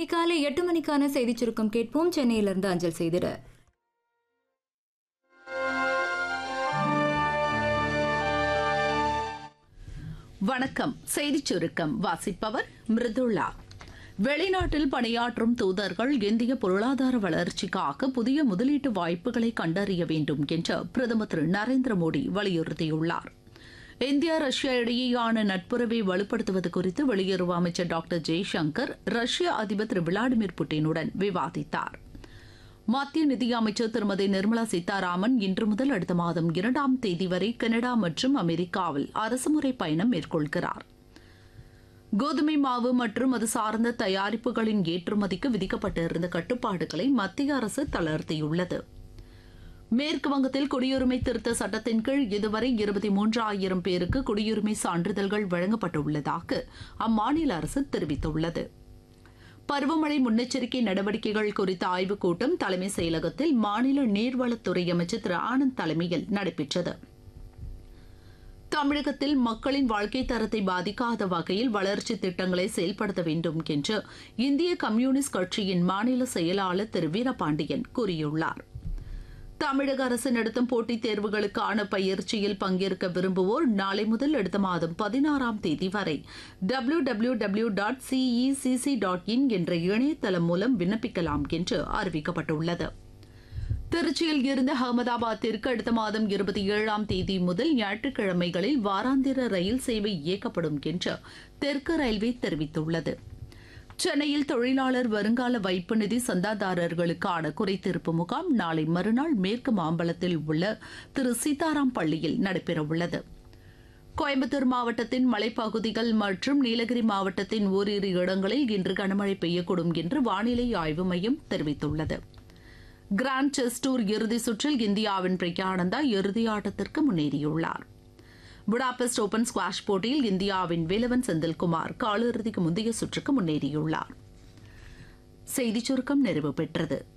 இனி காலை எட்டு மணிக்கான செய்திச் சுருக்கம் கேட்போம் சென்னையிலிருந்து அஞ்சல் செய்திட வணக்கம் செய்திச் சுருக்கம் வாசிப்பவர் மிருதுளா வெளிநாட்டில் பணியாற்றும் தூதர்கள் இந்திய பொருளாதார வளர்ச்சிக்காக புதிய முதலீட்டு வாய்ப்புகளை கண்டறிய வேண்டும் என்று பிரதமர் திரு நரேந்திர மோடி வலியுறுத்தியுள்ளார் இந்தியா ரஷ்யா இடையேயான நட்புறவை வலுப்படுத்துவது குறித்து வெளியுறவு அமைச்சர் டாக்டர் ஜெய்சங்கர் ரஷ்ய அதிபர் திரு விளாடிமிர் புட்டினுடன் விவாதித்தார் மத்திய நிதியமைச்சர் திருமதி நிர்மலா சீதாராமன் இன்று முதல் அடுத்த மாதம் இரண்டாம் தேதி வரை கனடா மற்றும் அமெரிக்காவில் அரசுமுறை பயணம் மேற்கொள்கிறார் கோதுமை மாவு மற்றும் அது சார்ந்த தயாரிப்புகளின் ஏற்றுமதிக்கு விதிக்கப்பட்டிருந்த கட்டுப்பாடுகளை மத்திய அரசு தளர்த்தியுள்ளது மேற்கு வங்கத்தில் குடியுரிமை திருத்த சட்டத்தின் கீழ் இதுவரை இருபத்தி மூன்றாயிரம் பேருக்கு குடியுரிமை சான்றிதழ்கள் வழங்கப்பட்டுள்ளதாக அம்மாநில அரசு தெரிவித்துள்ளது பருவமழை முன்னெச்சரிக்கை நடவடிக்கைகள் குறித்த ஆய்வுக் கூட்டம் தலைமை செயலகத்தில் மாநில நீர்வளத்துறை அமைச்சர் திரு ஆனந்த் தலைமையில் நடைபெற்றது தமிழகத்தில் மக்களின் வாழ்க்கை தரத்தை பாதிக்காத வகையில் வளர்ச்சி திட்டங்களை செயல்படுத்த வேண்டும் என்று இந்திய கம்யூனிஸ்ட் கட்சியின் மாநில செயலாளர் திரு வீரபாண்டியன் கூறியுள்ளார் தமிழக அரசு நடத்தும் போட்டித் தேர்வுகளுக்கான பயிற்சியில் பங்கேற்க விரும்புவோர் நாளை முதல் அடுத்த மாதம் பதினாறாம் தேதி வரை W W W dot CECC dot in என்ற இணையதளம் மூலம் விண்ணப்பிக்கலாம் என்று அறிவிக்கப்பட்டுள்ளது திருச்சியில் இருந்து அகமதாபாத்திற்கு அடுத்த மாதம் இருபத்தி ஏழாம் தேதி முதல் ஞாயிற்றுக்கிழமைகளில் வாராந்திர ரயில் சேவை இயக்கப்படும் என்று தெற்கு ரயில்வே தெரிவித்துள்ளது சென்னையில் தொழிலாளர் வருங்கால வைப்பு நிதி சந்தாதாரர்களுக்கான குறைதீர்ப்பு முகாம் நாளை மறுநாள் மேற்கு மாம்பலத்தில் உள்ள திரு சீதாராம் பள்ளியில் நடைபெறவுள்ளது கோயம்புத்தூர் மாவட்டத்தின் மலைப்பகுதிகள் மற்றும் நீலகிரி மாவட்டத்தின் ஓரிரு இடங்களில் இன்று கனமழை பெய்யக்கூடும் என்று வானிலை ஆய்வு மையம் தெரிவித்துள்ளது கிராண்ட் செஸ் டூர் இறுதிச் சுற்றில் இந்தியாவின் பிரக்யானந்தா இறுதி ஆட்டத்திற்கு முன்னேறியுள்ளார் புடாபெஸ்ட் ஓபன் ஸ்குவாஷ் போட்டியில் இந்தியாவின் வேலவன் செந்தில்குமார் காலிறுதிக்கு முந்தைய சுற்றுக்கு முன்னேறியுள்ளார் செய்திச் சுருக்கம் நிறைவு பெற்றது